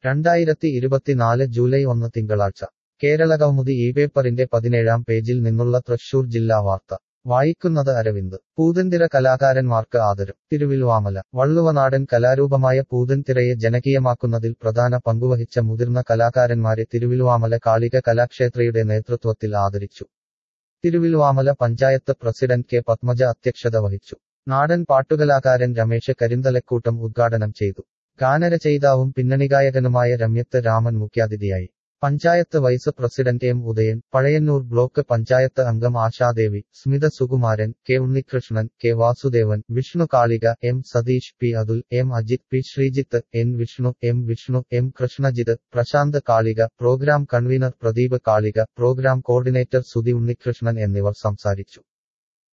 രണ്ടായിരത്തി ഇരുപത്തിനാല് ജൂലൈ ഒന്ന് തിങ്കളാഴ്ച കേരളകൗമുദി ഈ പേപ്പറിന്റെ പതിനേഴാം പേജിൽ നിന്നുള്ള തൃശൂർ ജില്ലാ വാർത്ത വായിക്കുന്നത് അരവിന്ദ് പൂതന്തിര കലാകാരന്മാർക്ക് ആദരം തിരുവിൽവാമല വള്ളുവനാടൻ കലാരൂപമായ പൂതൻതിറയെ ജനകീയമാക്കുന്നതിൽ പ്രധാന പങ്കുവഹിച്ച മുതിർന്ന കലാകാരന്മാരെ തിരുവിൽവാമല കാളിക കലാക്ഷേത്രയുടെ നേതൃത്വത്തിൽ ആദരിച്ചു തിരുവിൽവാമല പഞ്ചായത്ത് പ്രസിഡന്റ് കെ പത്മജ അധ്യക്ഷത വഹിച്ചു നാടൻ പാട്ടുകലാകാരൻ രമേശ് കരിന്തലക്കൂട്ടം ഉദ്ഘാടനം ചെയ്തു ഗാനരചയിതാവും പിന്നണിഗായകനുമായ രമ്യത്ത് രാമൻ മുഖ്യാതിഥിയായി panchayat vice president M Udayan Pazhayannur block panchayat അംഗം Ashadevi Smitha Sukumaran K Unnikrishnan K Vasudevan Vishnu Kalika M Satheesh P Athul M Ajith P Sreejith N Vishnu M Vishnu M Krishnajith Prashanth Kalika programme convener Pradeep Kalika programme coordinator Sudhi Unnikrishnan എന്നിവർ സംസാരിച്ചു